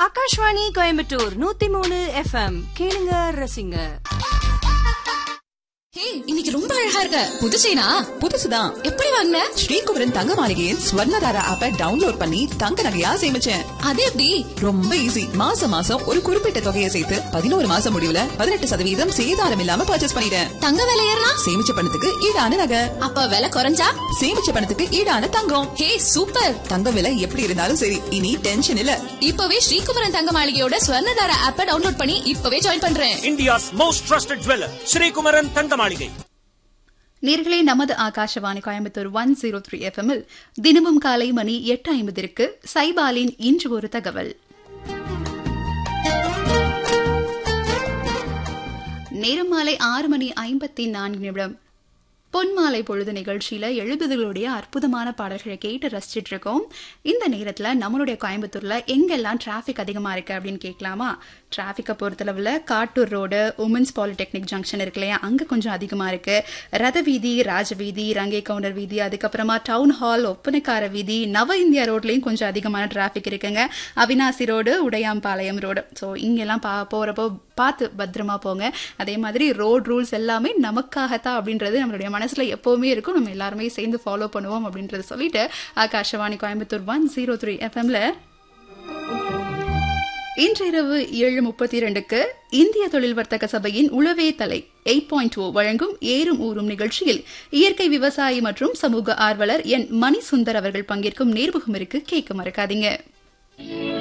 ஆகாஷ்வாணி கோயம்புத்தூர் நூத்தி மூணு எஃப்எம் கேளுங்க ரசிங்க ஹே இன்னைக்கு ரொம்ப அழகா இருக்க புது செயினா புதுசுதான் எப்படி வாங்கின ஸ்ரீகுமரன் தங்க மாளிகையின் ஸ்வர்ணதாரா ஆப்பை டவுன்லோட் பண்ணி தங்க நகையா சேமிச்சேன் அது எப்படி ரொம்ப ஈஸி மாசம் மாசம் ஒரு குறிப்பிட்ட தொகையை சேர்த்து பதினோரு மாசம் முடிவுல பதினெட்டு சதவீதம் சேதாரம் இல்லாம பர்ச்சேஸ் பண்ணிட்டேன் தங்க விலை ஏறினா சேமிச்ச பணத்துக்கு ஈடான நகை அப்ப விலை குறைஞ்சா சேமிச்ச பணத்துக்கு ஈடான தங்கம் ஹே சூப்பர் தங்க விலை எப்படி இருந்தாலும் சரி இனி டென்ஷன் இல்ல இப்பவே ஸ்ரீகுமரன் தங்க மாளிகையோட ஸ்வர்ணதார ஆப்ப டவுன்லோட் பண்ணி இப்பவே ஜாயின் பண்றேன் India's most trusted jeweler, Sri Kumaran Tangamalige. நேர்களே நமது Akashvani Coimbatore one zero three எஃப்எம்மில் தினமும் காலை மணி எட்டு ஐம்பதிற்கு சைபாலின் இன்று ஒரு தகவல் நேரம் மாலை ஆறு மணி ஐம்பத்தி நான்கு நிமிடம் பொன்மாலை பொழுது நிகழ்ச்சியில எழுபதுகளுடைய அற்புதமான பாடல்களை கேட்டு ரசிச்சிட்டு இருக்கோம் இந்த நேரத்துல நம்மளுடைய கோயம்புத்தூர்ல எங்கெல்லாம் டிராபிக் அதிகமா இருக்கு அப்படின்னு கேட்கலாமா டிராபிக்கை பொறுத்தளவுல Kattoor road women's polytechnic junction இருக்கு இல்லையா அங்க கொஞ்சம் அதிகமா இருக்கு ரத வீதி ராஜவீதி ரங்கை கவுண்டர் வீதி அதுக்கப்புறமா டவுன் ஹால் ஒப்பனக்கார வீதி நவ இந்தியா ரோட்லயும் கொஞ்சம் அதிகமான டிராபிக் இருக்குங்க Avinashi road Udayampalayam road so இங்கெல்லாம் பா போறப்போ பார்த்து பத்திரமா போங்க அதே மாதிரி ரோட் ரூல்ஸ் எல்லாமே நமக்காகத்தான் அப்படின்றது நம்மளுடைய மனசுல எப்பவுமே இருக்கும் நம்ம எல்லாருமே சேர்ந்து ஃபாலோ பண்ணுவோம் அப்படின்றத சொல்லிட்டு Akashvani Coimbatore one zero three எஃப்எம்ல இன்று இரவு ஏழு முப்பத்தி இரண்டுக்கு இந்திய தொழில் வர்த்தக சபையின் உளவே தலை எயிட் பாயிண்ட் ஓ வழங்கும் ஏறும் ஊறும் நிகழ்ச்சியில் இயற்கை விவசாயி மற்றும் சமூக ஆர்வலர் என் மணி சுந்தர் அவர்கள் பங்கேற்கும் நேர்முகம் இருக்கு கேட்க மறக்காதீங்க